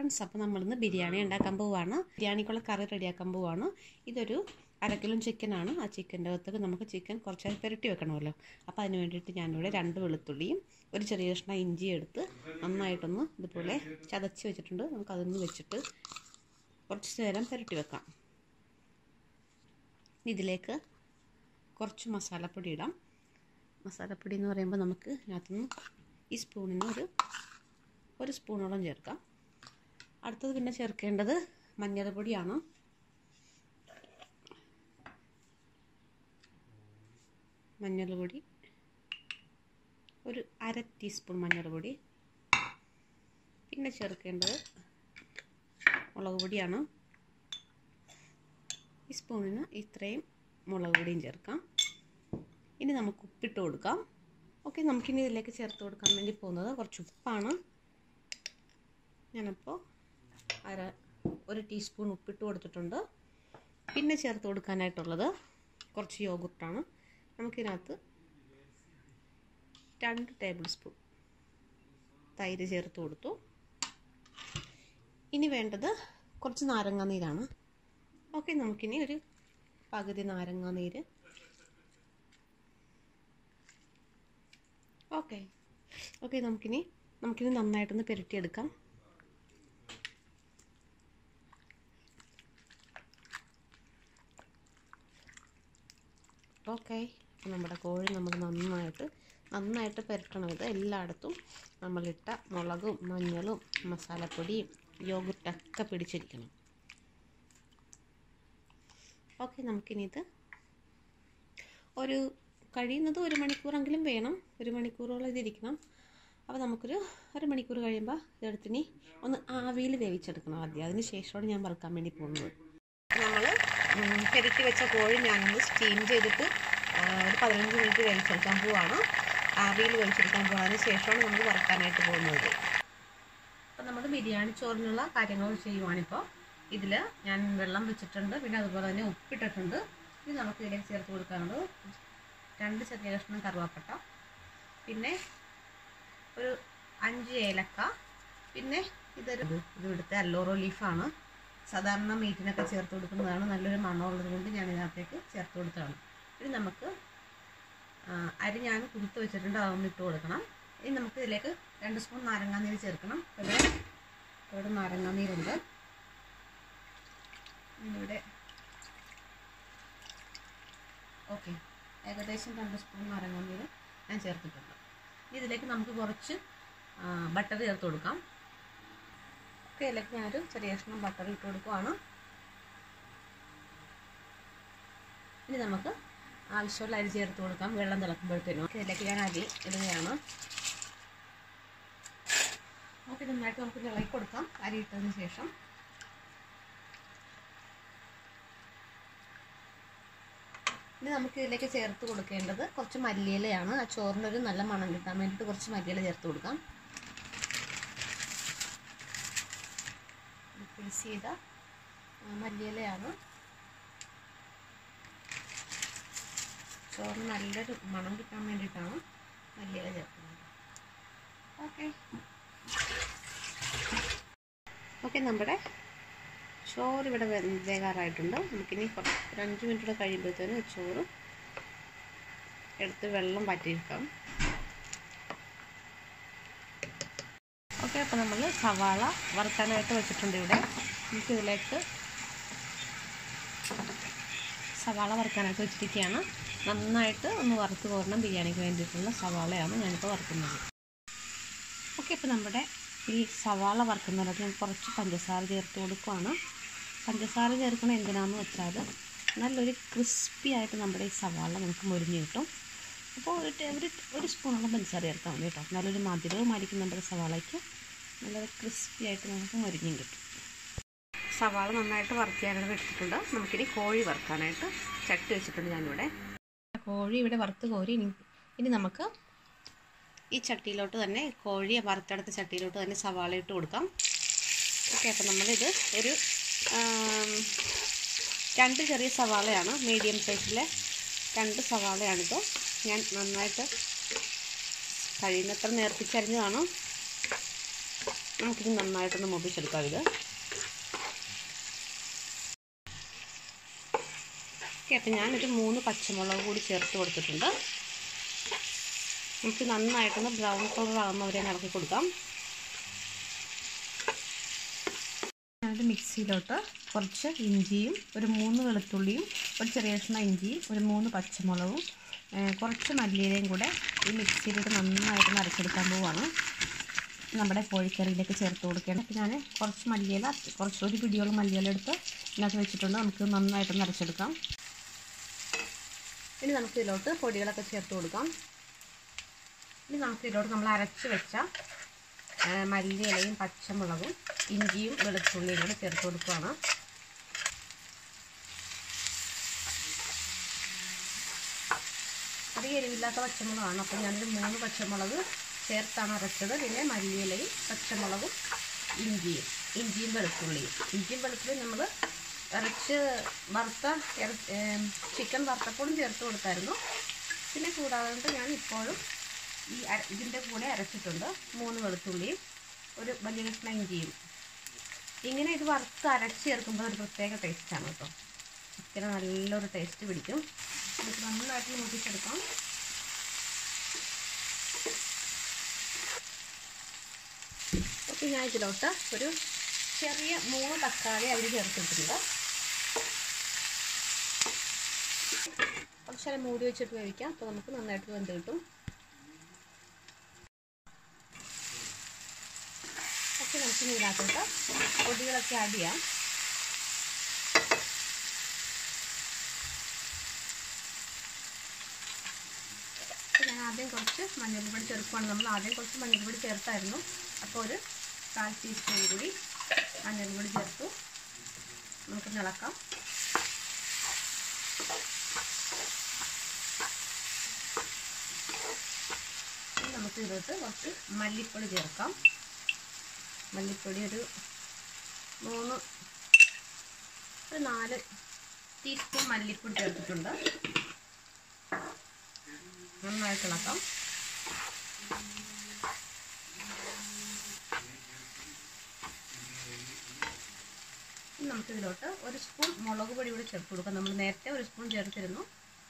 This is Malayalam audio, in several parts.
ഫ്രണ്ട്സ് അപ്പോൾ നമ്മളിന്ന് ബിരിയാണി ഉണ്ടാക്കാൻ പോവുകയാണ് ബിരിയാണിക്കുള്ള കറി റെഡിയാക്കാൻ പോവുകയാണ് ഇതൊരു അര കിലോ ചിക്കനാണ് ആ ചിക്കൻ്റെ അകത്തേക്ക് നമുക്ക് ചിക്കൻ കുറച്ച് പുരട്ടി വെക്കണമല്ലോ അപ്പോൾ അതിന് വേണ്ടിയിട്ട് ഞാനിവിടെ രണ്ട് വെളുത്തുള്ളിയും ഒരു ചെറിയ കഷ്ണം ഇഞ്ചി എടുത്ത് നന്നായിട്ടൊന്ന് ഇതുപോലെ ചതച്ച് വെച്ചിട്ടുണ്ട് നമുക്ക് അതൊന്ന് വെച്ചിട്ട് കുറച്ച് നേരം പുരട്ടി വെക്കാം ഇതിലേക്ക് കുറച്ച് മസാലപ്പൊടി ഇടാം മസാലപ്പൊടി എന്ന് പറയുമ്പോൾ നമുക്ക് ഇതിനകത്തുനിന്ന് ഈ സ്പൂണിന് ഒരു ഒരു സ്പൂണോളം ചേർക്കാം അടുത്തത് പിന്നെ ചേർക്കേണ്ടത് മഞ്ഞൾപ്പൊടിയാണ് മഞ്ഞൾപ്പൊടി ഒരു അര ടീസ്പൂൺ മഞ്ഞൾപ്പൊടി പിന്നെ ചേർക്കേണ്ടത് മുളക് പൊടിയാണ് ഈ സ്പൂണിന് ഇത്രയും മുളക് പൊടിയും ചേർക്കാം ഇനി നമുക്ക് ഉപ്പിട്ട് കൊടുക്കാം ഓക്കെ നമുക്കിനി ഇതിലേക്ക് ചേർത്ത് കൊടുക്കാൻ വേണ്ടി പോകുന്നത് കുറച്ച് ഉപ്പാണ് ഞാനപ്പോൾ അര ഒരു ടീസ്പൂൺ ഉപ്പിട്ട് കൊടുത്തിട്ടുണ്ട് പിന്നെ ചേർത്ത് കൊടുക്കാനായിട്ടുള്ളത് കുറച്ച് യോഗുർട്ടാണ് നമുക്കിതിനകത്ത് രണ്ട് ടേബിൾ സ്പൂൺ തൈര് ചേർത്ത് കൊടുത്തു ഇനി വേണ്ടത് കുറച്ച് നാരങ്ങ നീരാണ് ഓക്കെ നമുക്കിനി ഒരു പകുതി നാരങ്ങ നീര് ഓക്കെ ഓക്കെ നമുക്കിനി നമുക്കിനി നന്നായിട്ടൊന്ന് പുരട്ടിയെടുക്കാം ഓക്കെ അപ്പോൾ നമ്മുടെ കോഴി നമ്മൾ നന്നായിട്ട് നന്നായിട്ട് പുരട്ടണം ഇത് എല്ലായിടത്തും നമ്മളിട്ട മുളകും മഞ്ഞളും മസാലപ്പൊടിയും യോഗട്ടൊക്കെ പിടിച്ചിരിക്കണം ഓക്കെ നമുക്കിനി ഇത് ഒരു കഴിയുന്നത് ഒരു മണിക്കൂറെങ്കിലും വേണം ഒരു മണിക്കൂറോളം ഇതിരിക്കണം അപ്പോൾ നമുക്കൊരു ഒരു മണിക്കൂർ കഴിയുമ്പോൾ ഇതെടുത്തിനി ഒന്ന് ആവിയിൽ വേവിച്ചെടുക്കണം ആദ്യം അതിന് ശേഷമാണ് ഞാൻ വറുക്കാൻ വേണ്ടി പോകുന്നത് നമ്മൾ പെരുക്കി വെച്ച കോഴി ഞാനൊന്ന് സ്റ്റീം ചെയ്തിട്ട് ഒരു പതിനഞ്ച് മിനിറ്റ് വേവിച്ചെടുക്കാൻ പോവാണ് ആവിയിൽ വേവിച്ചെടുക്കാൻ പോകാതിന് ശേഷമാണ് നമ്മൾ വറുക്കാനായിട്ട് പോകുന്നത് അപ്പോൾ നമ്മൾ ബിരിയാണി ചോറിനുള്ള കാര്യങ്ങൾ ചെയ്യുവാണിപ്പോൾ ഇതിൽ ഞാൻ വെള്ളം വെച്ചിട്ടുണ്ട് പിന്നെ അതുപോലെ തന്നെ ഉപ്പിട്ടിട്ടുണ്ട് ഇത് നമുക്ക് ഇതിലേക്ക് ചേർത്ത് കൊടുക്കാനുള്ളത് രണ്ട് ചെറിയ കഷ്ണം കറുവാപ്പട്ട പിന്നെ ഒരു അഞ്ച് ഏലക്ക പിന്നെ ഇതൊരു ഇത് ഇവിടുത്തെ അല്ലോറോ ലീഫാണ് സാധാരണ മീറ്റിനൊക്കെ ചേർത്ത് കൊടുക്കുന്നതാണ് നല്ലൊരു മണമുള്ളത് കൊണ്ട് ഞാൻ ഇതിനകത്തേക്ക് ചേർത്ത് കൊടുത്തതാണ് ഇനി നമുക്ക് അരി ഞാൻ കുതിർത്ത് വെച്ചിട്ടുണ്ട് അതൊന്ന് ഇട്ട് കൊടുക്കണം ഇനി നമുക്ക് ഇതിലേക്ക് രണ്ട് സ്പൂൺ നാരങ്ങാനീര് ചേർക്കണം ഇവിടെ ഇവിടെ നാരങ്ങാനീരുണ്ട് ഇവിടെ ഓക്കെ ഏകദേശം രണ്ട് സ്പൂൺ നാരങ്ങാനീര് ഞാൻ ചേർത്തിട്ടുണ്ട് ഇനി ഇതിലേക്ക് നമുക്ക് കുറച്ച് ബട്ടർ ചേർത്ത് കൊടുക്കാം ഓക്കെ ഇതിലേക്ക് ഞാനൊരു ചെറിയ കഷ്ണം ബട്ടർ ഇട്ട് കൊടുക്കുവാണ് ഇനി നമുക്ക് ആവശ്യമുള്ള അരി ചേർത്ത് കൊടുക്കാം വെള്ളം തിളക്കുമ്പോഴത്തേനും ഓക്കെ ഇതിലേക്ക് ഞാൻ അരി ഇടുകയാണ് ഓക്കെ നന്നായിട്ട് നമുക്ക് ഇളക്കി കൊടുക്കാം അരി ഇട്ടതിന് ശേഷം ഇനി നമുക്ക് ഇതിലേക്ക് ചേർത്ത് കൊടുക്കേണ്ടത് കുറച്ച് മല്ലിയിലയാണ് ആ ചോറിനൊരു നല്ല മണം കിട്ടാൻ വേണ്ടിയിട്ട് കുറച്ച് മല്ലിയില ചേർത്ത് കൊടുക്കാം പീസ് ചെയ്ത മല്ലിയിലയാണ് ചോറിന് നല്ലൊരു മണം കിട്ടാൻ വേണ്ടിയിട്ടാണ് മല്ലിയില ചേർക്കുന്നത് ഓക്കെ ഓക്കെ നമ്മുടെ ചോറ് ഇവിടെ വേകാറായിട്ടുണ്ട് നമുക്കിനി ഒരു അഞ്ച് മിനിറ്റ് കൂടെ കഴിയുമ്പോഴത്തേനും ചോറ് എടുത്ത് വെള്ളം പറ്റിയിരിക്കാം ഓക്കെ അപ്പോൾ നമ്മൾ സവാള വറുക്കാനായിട്ട് വെച്ചിട്ടുണ്ട് ഇവിടെ നമുക്കിതിലേക്ക് സവാള വറുക്കാനായിട്ട് വെച്ചിരിക്കുകയാണ് നന്നായിട്ട് ഒന്ന് വറുത്ത് കോരണം ബിരിയാണിക്ക് വേണ്ടിയിട്ടുള്ള സവാളയാണ് ഞാനിപ്പോൾ വറുക്കുന്നത് ഓക്കെ അപ്പോൾ നമ്മുടെ ഈ സവാള വറുക്കുന്നതിനകത്ത് ഞാൻ കുറച്ച് പഞ്ചസാര ചേർത്ത് കൊടുക്കുവാണ് പഞ്ചസാര ചേർക്കണം എന്തിനാണെന്ന് വെച്ചാൽ നല്ലൊരു ക്രിസ്പി ആയിട്ട് നമ്മുടെ ഈ സവാള നമുക്ക് മുരിഞ്ഞ് കിട്ടും അപ്പോൾ ഒരു ഒരു ഒരു സ്പൂണോളം പഞ്ചസാര ചേർത്താൽ മതി കേട്ടോ നല്ലൊരു മധുരവുമായിരിക്കും നമ്മുടെ സവാളയ്ക്ക് നല്ലൊരു ക്രിസ്പി ആയിട്ട് നമുക്ക് മുരിഞ്ഞും കിട്ടും സവാള നന്നായിട്ട് വറുക്കാനായിട്ട് വെച്ചിട്ടുണ്ട് നമുക്കിനി കോഴി വറുക്കാനായിട്ട് ചട്ടി വെച്ചിട്ടുണ്ട് ഞാനിവിടെ കോഴി ഇവിടെ വറുത്ത് കോരി ഇനി ഇനി നമുക്ക് ഈ ചട്ടിയിലോട്ട് തന്നെ കോഴി വറുത്തെടുത്ത ചട്ടിയിലോട്ട് തന്നെ സവാള ഇട്ട് കൊടുക്കാം ഓക്കെ അപ്പോൾ നമ്മളിത് ഒരു രണ്ട് ചെറിയ സവാളയാണ് മീഡിയം സൈസിലെ രണ്ട് സവാളയാണിത് ഞാൻ നന്നായിട്ട് കഴിയുന്നത്ര നേർപ്പിച്ചരിഞ്ഞതാണ് നമുക്കിത് നന്നായിട്ടൊന്ന് മൂപ്പിച്ചെടുക്കാം ഇത് ഓക്കെ അപ്പം ഞാനൊരു മൂന്ന് പച്ചമുളക് കൂടി ചേർത്ത് കൊടുത്തിട്ടുണ്ട് നമുക്ക് നന്നായിട്ടൊന്ന് ബ്രൗൺ കളർ ആകുന്നവരെ ഇറക്കി കൊടുക്കാം ഞാനൊരു മിക്സിയിലോട്ട് കുറച്ച് ഇഞ്ചിയും ഒരു മൂന്ന് വെളുത്തുള്ളിയും ഒരു ചെറിയ കഷ്ണം ഇഞ്ചിയും ഒരു മൂന്ന് പച്ചമുളകും കുറച്ച് മല്ലിയിലയും കൂടെ ഈ മിക്സിയിലിട്ട് നന്നായിട്ട് അരച്ചെടുക്കാൻ പോവുകയാണ് നമ്മുടെ കോഴിക്കറിയിലേക്ക് ചേർത്ത് കൊടുക്കുകയാണ് അപ്പോൾ ഞാൻ കുറച്ച് മല്ലിയില കുറച്ച് ഒരു പിടിയോളം മല്ലിയില എടുത്ത് ഇതിനകത്ത് വെച്ചിട്ടുണ്ട് നമുക്ക് നന്നായിട്ടൊന്ന് അരച്ചെടുക്കാം ഇനി നമുക്ക് ഇതിലോട്ട് പൊടികളൊക്കെ ചേർത്ത് കൊടുക്കാം ഇനി നമുക്ക് ഇതിലോട്ട് നമ്മൾ അരച്ച് വെച്ച മല്ലിയിലയും പച്ചമുളകും ഇഞ്ചിയും വെളുത്തുള്ളിയും കൂടെ ചേർത്ത് കൊടുക്കുകയാണ് അധികം എരിവില്ലാത്ത പച്ചമുളകാണ് അപ്പോൾ ഞാനൊരു മൂന്ന് പച്ചമുളക് ചേർത്താണ് അരച്ചത് പിന്നെ മല്ലിയിലയും പച്ചമുളകും ഇഞ്ചിയും ഇഞ്ചിയും വെളുത്തുള്ളിയും ഇഞ്ചിയും വെളുത്തുള്ളിയും നമ്മൾ ഇറച്ച് വറുത്ത ചിക്കൻ വറുത്തപ്പോഴും ചേർത്ത് കൊടുത്തായിരുന്നു പിന്നെ കൂടാതെ ഞാൻ ഇപ്പോഴും ഈ ഇതിൻ്റെ കൂടെ അരച്ചിട്ടുണ്ട് മൂന്ന് വെളുത്തുള്ളിയും ഒരു വലിയ കഷ്ണം ഇഞ്ചിയും ഇങ്ങനെ ഇത് വറുത്ത് അരച്ച് ചേർക്കുമ്പോൾ ഒരു പ്രത്യേക ടേസ്റ്റാണ് കേട്ടോ ചിക്കന് നല്ലൊരു ടേസ്റ്റ് പിടിക്കും നമുക്ക് നന്നായിട്ട് മൂപ്പിച്ചെടുക്കാം ഓക്കെ ഞാൻ ഇതിലോട്ട് ഒരു ചെറിയ മൂന്ന് തക്കാളി അതിൽ ചേർത്തിട്ടുണ്ട് കുറച്ച് നേരം മൂടി വെച്ചിട്ട് വേവിക്കാം അപ്പോൾ നമുക്ക് നന്നായിട്ട് വെന്ത് കിട്ടും ഒക്കെ നമുക്ക് ഇതിനകത്തോട്ട് പൊടികളൊക്കെ ആഡ് ചെയ്യാം ഞാൻ ആദ്യം കുറച്ച് മഞ്ഞൾപ്പൊടി ചേർക്കുവാണ് നമ്മൾ ആദ്യം കുറച്ച് മഞ്ഞൾപ്പൊടി ചേർത്തായിരുന്നു അപ്പോൾ ഒരു കാൽ ടീസ്പൂൺ കൂടി മഞ്ഞൾപ്പൊടി ചേർത്തു നമുക്ക് ഇളക്കാം നമുക്ക് ഇതിലോട്ട് കുറച്ച് മല്ലിപ്പൊടി ചേർക്കാം മല്ലിപ്പൊടി ഒരു മൂന്ന് ഒരു നാല് ടീസ്പൂൺ മല്ലിപ്പൊടി ചേർത്തിട്ടുണ്ട് നന്നായിട്ട് ഇളക്കാം നമുക്ക് ഇതിലോട്ട് ഒരു സ്പൂൺ മുളക് പൊടി കൂടി ചേർത്ത് കൊടുക്കാം നമ്മൾ നേരത്തെ ഒരു സ്പൂൺ ചേർത്തിരുന്നു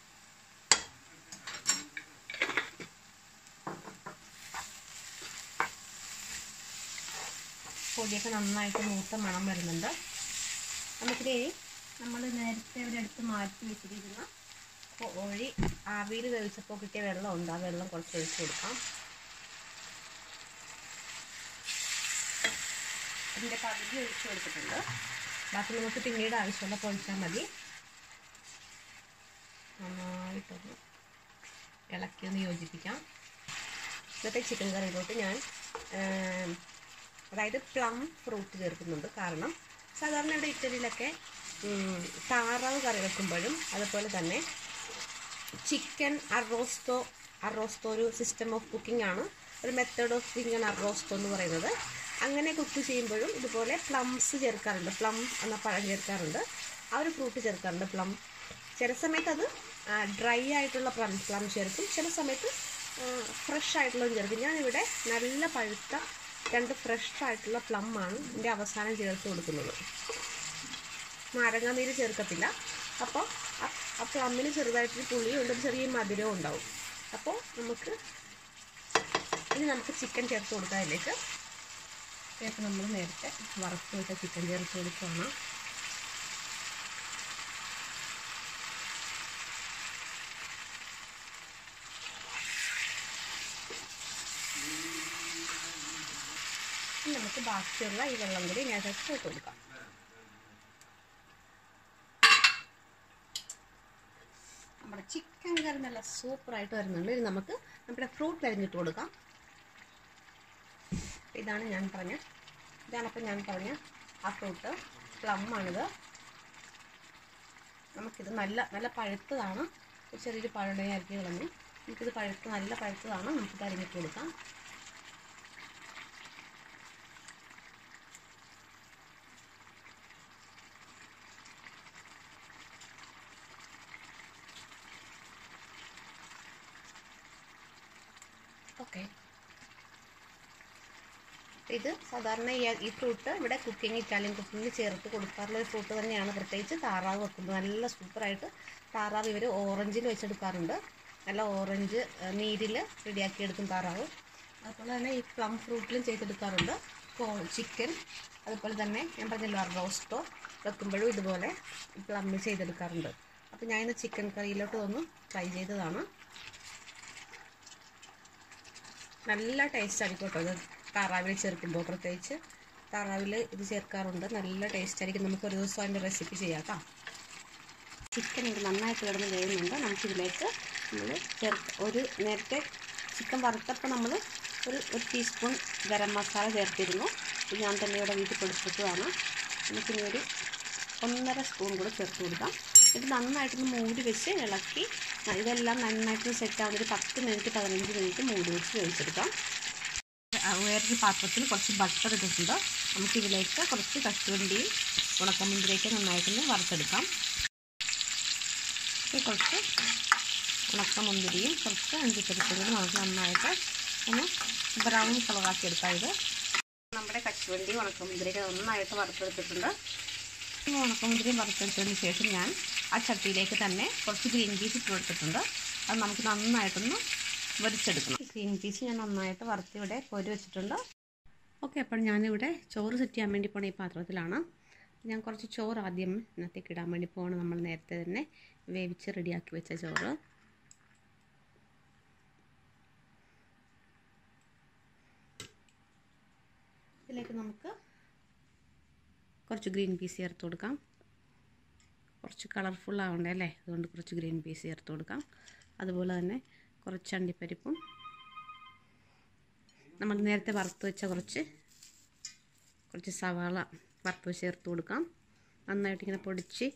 പൊടിയൊക്കെ നന്നായിട്ട് മൂത്ത മണം വരുന്നുണ്ട് നമുക്കിത് നമ്മൾ നേരത്തെ ഇവിടെ എടുത്ത് മാറ്റി വെച്ചിരിക്കുന്ന കോഴി ആവിയിൽ വേവിച്ചപ്പോൾ കിട്ടിയ വെള്ളമുണ്ട് ആ വെള്ളം കുറച്ച് ഒഴിച്ച് കൊടുക്കാം അതിൻ്റെ പകുതി ഒഴിച്ച് കൊടുത്തിട്ടുണ്ട് ബാക്കി നമുക്ക് പിന്നീട് ആവശ്യമുള്ളപ്പോൾ ഒഴിച്ചാൽ മതി നന്നായിട്ടൊന്ന് ഇളക്കി ഒന്ന് യോജിപ്പിക്കാം ഇന്നത്തെ ചിക്കൻ കറിയിലോട്ട് ഞാൻ അതായത് പ്ലം ഫ്രൂട്ട് ചേർക്കുന്നുണ്ട് കാരണം സാധാരണ ഇവിടെ ഇറ്റലിയിലൊക്കെ താറാവ് കറി വെക്കുമ്പോഴും അതുപോലെ തന്നെ ചിക്കൻ അറോസ്റ്റോ അറോസ്റ്റോ ഒരു സിസ്റ്റം ഓഫ് കുക്കിംഗ് ആണ് ഒരു മെത്തേഡ് ഓഫ് കുക്കിംഗ് ആണ് അറോസ്റ്റോ എന്ന് പറയുന്നത് അങ്ങനെ കുക്ക് ചെയ്യുമ്പോഴും ഇതുപോലെ പ്ലംസ് ചേർക്കാറുണ്ട് പ്ലം എന്ന പഴം ചേർക്കാറുണ്ട് ആ ഒരു ഫ്രൂട്ട് ചേർക്കാറുണ്ട് പ്ലം ചില സമയത്ത് അത് ഡ്രൈ ആയിട്ടുള്ള പ്ലം പ്ലം ചേർക്കും ചില സമയത്ത് ഫ്രഷ് ആയിട്ടുള്ളതും ചേർക്കും ഞാനിവിടെ നല്ല പഴുത്ത രണ്ട് ഫ്രഷ് ആയിട്ടുള്ള പ്ലം ആണ് ഇതിൻ്റെ അവസാനം ചേർത്ത് കൊടുക്കുന്നത് നാരങ്ങാ നീര് ചേർക്കത്തില്ല അപ്പോൾ ആ പ്ലമ്മിന് ചെറുതായിട്ടൊരു പുളിയും ഉണ്ട് ചെറിയ മധുരവും ഉണ്ടാവും അപ്പോൾ നമുക്ക് ഇനി നമുക്ക് ചിക്കൻ ചേർത്ത് കൊടുക്കാം അതിലേക്ക് ഇപ്പം നമ്മൾ നേരത്തെ വറുത്ത് വെച്ച ചിക്കൻ ചേർത്ത് കൊടുക്കുകയാണ് നമുക്ക് ബാക്കിയുള്ള ഈ വെള്ളം കൂടി ഞാൻ ചേർത്ത് കൊടുക്കാം നമ്മുടെ ചിക്കൻ കറി നല്ല സൂപ്പറായിട്ട് വരുന്നുണ്ട് ഇനി നമുക്ക് നമ്മുടെ ഫ്രൂട്ട് അരിഞ്ഞിട്ട് കൊടുക്കാം ഇതാണ് ഞാൻ പറഞ്ഞ ഇതാണപ്പോൾ ഞാൻ പറഞ്ഞ ആ ഫ്രൂട്ട് പ്ലം ആണിത് നമുക്കിത് നല്ല നല്ല പഴുത്തതാണ് ചെറിയൊരു പഴയുടെ അരിഞ്ഞ് കളഞ്ഞു നമുക്കിത് പഴുത്ത് നല്ല പഴുത്തതാണ് നമുക്കിത് അരിഞ്ഞിട്ട് കൊടുക്കാം ഓക്കെ ഇത് സാധാരണ ഈ ഈ ഫ്രൂട്ട് ഇവിടെ കുക്കിംഗ് ഇറ്റാലിയൻ കുക്കിങ്ങിൽ ചേർത്ത് കൊടുക്കാറുള്ള ഒരു ഫ്രൂട്ട് തന്നെയാണ് പ്രത്യേകിച്ച് താറാവ് വെക്കുമ്പോൾ നല്ല സൂപ്പറായിട്ട് താറാവ് ഇവർ ഓറഞ്ചിൽ വെച്ചെടുക്കാറുണ്ട് നല്ല ഓറഞ്ച് നീരിൽ റെഡിയാക്കി എടുക്കും താറാവ് അതുപോലെ തന്നെ ഈ പ്ലം ഫ്രൂട്ടിലും ചെയ്തെടുക്കാറുണ്ട് ചിക്കൻ അതുപോലെ തന്നെ ഞാൻ പറഞ്ഞല്ലോ റോസ്റ്റോ വെക്കുമ്പോഴും ഇതുപോലെ പ്ലമ്മിൽ ചെയ്തെടുക്കാറുണ്ട് അപ്പോൾ ഞാൻ ഇന്ന് ചിക്കൻ കറിയിലോട്ട് ഒന്ന് ട്രൈ ചെയ്തതാണ് നല്ല ടേസ്റ്റ് ആയിരിക്കും കേട്ടോ ഇത് താറാവിൽ ചേർക്കുമ്പോൾ പ്രത്യേകിച്ച് താറാവിൽ ഇത് ചേർക്കാറുണ്ട് നല്ല ടേസ്റ്റ് ആയിരിക്കും നമുക്ക് ഒരു ദിവസം അതിൻ്റെ റെസിപ്പി ചെയ്യാം കേട്ടോ ചിക്കൻ ഇത് നന്നായിട്ട് കിടന്ന് വേവുന്നുണ്ട് നമുക്കിതിലേക്ക് നമ്മൾ ചേർത്ത് ഒരു നേരത്തെ ചിക്കൻ വറുത്തപ്പോൾ നമ്മൾ ഒരു ഒരു ടീസ്പൂൺ ഗരം മസാല ചേർത്തിരുന്നു ഇത് ഞാൻ തന്നെ ഇവിടെ വീട്ടിൽ കൊടുത്തിട്ടുമാണ് നമുക്കിനി ഒരു ഒന്നര സ്പൂൺ കൂടെ ചേർത്ത് കൊടുക്കാം ഇത് നന്നായിട്ടൊന്ന് മൂടി വെച്ച് ഇളക്കി ഇതെല്ലാം നന്നായിട്ട് സെറ്റ് ആവുന്ന ഒരു പത്ത് മിനിറ്റ് പതിനഞ്ച് മിനിറ്റ് മൂടി വെച്ച് വേവിച്ചെടുക്കാം വേറൊരു പാത്രത്തിൽ കുറച്ച് ബട്ടർ ഇട്ടിട്ടുണ്ട് നമുക്കിതിലേക്ക് കുറച്ച് കശുവണ്ടിയും ഉണക്കമുന്തിരിയൊക്കെ നന്നായിട്ടൊന്ന് വറുത്തെടുക്കാം കുറച്ച് ഉണക്കമുന്തിരിയും കുറച്ച് അഞ്ചിപ്പരിപ്പും കൂടി നമുക്ക് നന്നായിട്ട് ഒന്ന് ബ്രൗൺ കളറാക്കി എടുക്കാം ഇത് നമ്മുടെ കശുവണ്ടി ഉണക്കമുന്തിരിയൊക്കെ നന്നായിട്ട് വറുത്തെടുത്തിട്ടുണ്ട് ഉണക്കമുന്തിരിയും വറുത്തെടുത്തതിന് ശേഷം ഞാൻ ആ ചട്ടിയിലേക്ക് തന്നെ കുറച്ച് ഗ്രീൻ പീസ് ഇട്ട് കൊടുത്തിട്ടുണ്ട് അത് നമുക്ക് നന്നായിട്ടൊന്ന് വരിച്ചെടുക്കണം ഗ്രീൻ പീസ് ഞാൻ നന്നായിട്ട് വറുത്തിവിടെ കോരി വെച്ചിട്ടുണ്ട് ഓക്കെ അപ്പോൾ ഞാനിവിടെ ചോറ് സെറ്റ് ചെയ്യാൻ വേണ്ടി പോണ ഈ പാത്രത്തിലാണ് ഞാൻ കുറച്ച് ചോറ് ആദ്യം ഇന്നത്തേക്ക് ഇടാൻ വേണ്ടി പോകണം നമ്മൾ നേരത്തെ തന്നെ വേവിച്ച് റെഡിയാക്കി വെച്ച ചോറ് ഇതിലേക്ക് നമുക്ക് കുറച്ച് ഗ്രീൻ പീസ് ചേർത്ത് കൊടുക്കാം കുറച്ച് കളർഫുൾ ആവണ്ടേ അല്ലേ അതുകൊണ്ട് കുറച്ച് ഗ്രീൻ പീസ് ചേർത്ത് കൊടുക്കാം അതുപോലെ തന്നെ കുറച്ച് അണ്ടിപ്പരിപ്പും നമ്മൾ നേരത്തെ വറുത്ത് വെച്ച കുറച്ച് കുറച്ച് സവാള വറുത്ത് ചേർത്ത് കൊടുക്കാം നന്നായിട്ട് ഇങ്ങനെ പൊടിച്ച്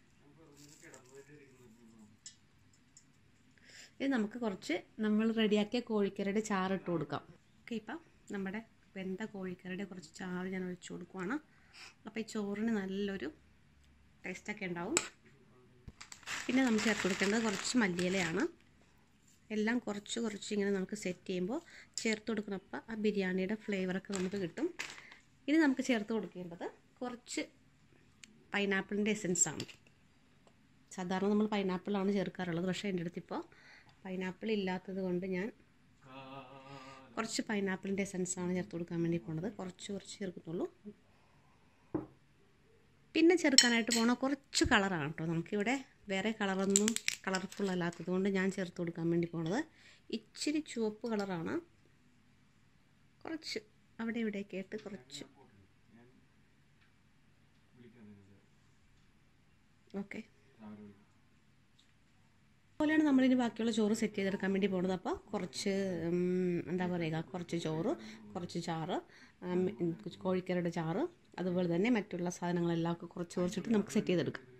ഇത് നമുക്ക് കുറച്ച് നമ്മൾ റെഡിയാക്കിയ കോഴിക്കറിയുടെ ചാറിട്ട് കൊടുക്കാം ഓക്കെ ഇപ്പം നമ്മുടെ വെന്ത കോഴിക്കറിയുടെ കുറച്ച് ചാറ് ഞാൻ ഒഴിച്ചു കൊടുക്കുവാണ് അപ്പോൾ ഈ ചോറിന് നല്ലൊരു ടേസ്റ്റൊക്കെ ഉണ്ടാവും പിന്നെ നമുക്ക് ചേർത്ത് കൊടുക്കേണ്ടത് കുറച്ച് മല്ലിയിലയാണ് എല്ലാം കുറച്ച് കുറച്ച് ഇങ്ങനെ നമുക്ക് സെറ്റ് ചെയ്യുമ്പോൾ ചേർത്ത് കൊടുക്കുന്നപ്പോൾ ആ ബിരിയാണിയുടെ ഫ്ലേവറൊക്കെ നമുക്ക് കിട്ടും ഇനി നമുക്ക് ചേർത്ത് കൊടുക്കേണ്ടത് കുറച്ച് പൈനാപ്പിളിൻ്റെ എസൻസ് ആണ് സാധാരണ നമ്മൾ പൈനാപ്പിളാണ് ചേർക്കാറുള്ളത് പക്ഷേ എൻ്റെ അടുത്തിപ്പോൾ പൈനാപ്പിൾ ഇല്ലാത്തത് കൊണ്ട് ഞാൻ കുറച്ച് പൈനാപ്പിളിൻ്റെ എസൻസ് ആണ് ചേർത്ത് കൊടുക്കാൻ വേണ്ടി പോണത് കുറച്ച് കുറച്ച് ചേർക്കുന്നുള്ളൂ പിന്നെ ചേർക്കാനായിട്ട് പോണ കുറച്ച് കളറാണ് കേട്ടോ നമുക്കിവിടെ വേറെ കളറൊന്നും കളർഫുൾ അല്ലാത്തത് കൊണ്ട് ഞാൻ ചേർത്ത് കൊടുക്കാൻ വേണ്ടി പോണത് ഇച്ചിരി ചുവപ്പ് കളറാണ് കുറച്ച് അവിടെ ഇവിടെയൊക്കെ ആയിട്ട് കുറച്ച് ഓക്കെ അതുപോലെയാണ് നമ്മളിനി ബാക്കിയുള്ള ചോറ് സെറ്റ് ചെയ്തെടുക്കാൻ വേണ്ടി പോകുന്നത് അപ്പോൾ കുറച്ച് എന്താ പറയുക കുറച്ച് ചോറ് കുറച്ച് ചാറ് കോഴിക്കറിയുടെ ചാറ് അതുപോലെ തന്നെ മറ്റുള്ള സാധനങ്ങളെല്ലാം ഒക്കെ കുറച്ച് കുറച്ചിട്ട് നമുക്ക് സെറ്റ് ചെയ്തെടുക്കാം